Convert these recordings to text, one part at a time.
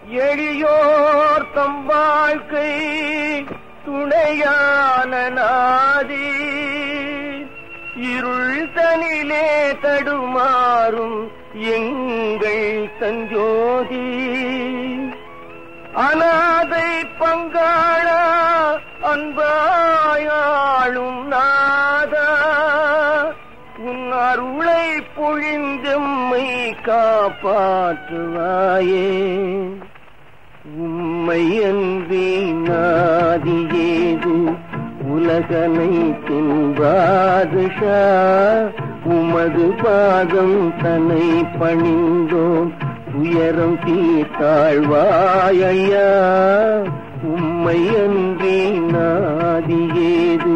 எளியோர் தம் வாழ்க்கை துணையான நாதி இருள் தனிலே தடுமாறும் எங்கள் தஞ்சோதி அனாதை பங்காளா அன்பாயாளும் நாதா உன் அருளை பொழிந்தெம்மை காப்பாற்றுவாயே உம்மை அன்றி நாதியேது உலகனை தின்பாதுஷா உமது பாதம் தன்னை பணிந்தோம் உயரம் தீர்த்தாழ்வாயா உம்மை அன்றி நாதியேது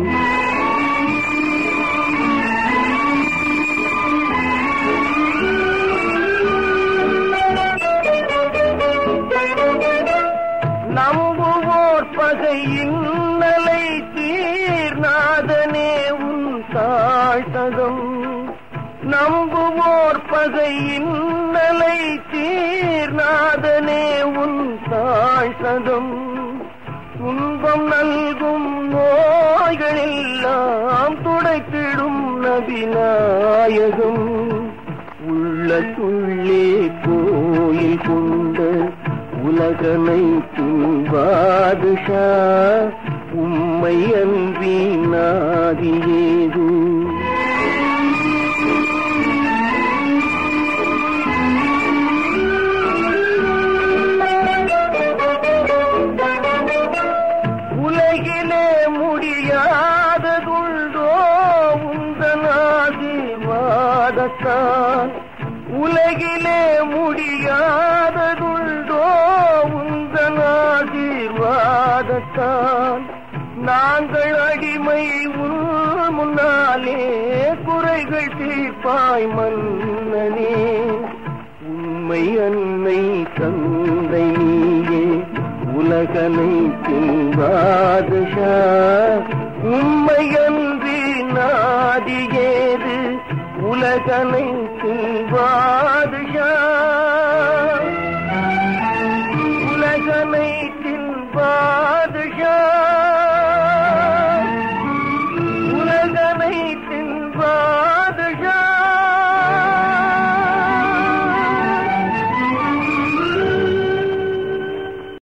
நம்புவோர் பகை இன்னலை தீர்நாதனே உன் தாழ்த்தகம் நம்புவோர் பகை இன்னலை தீர்நாதனே உன் தாழ்த்தகம் துன்பம் நல்கும் நோய்களெல்லாம் துடைத்திடும் நபிநாயகம் உள்ளத்துள்ளே கோயில் கொண்ட உலகனை துன்பாதுஷா உம்மை அன்றி நாதியேது உலகிலே முடியாததுண்டோ உந்தனாதிவாதத்தான் உலகிலே முடியாததுண்டோ உந்தனாதிர்வாதத்தான் நாங்கள் அடிமை உன் முன்னாலே குறைகள் தீர்ப்பாய் மன்னனே உண்மை அன்னை தந்தை நீயே உலகனை தின்பாதுஷா உம்மை அன்றி நாதியேது உலகனை தின்பாதுஷா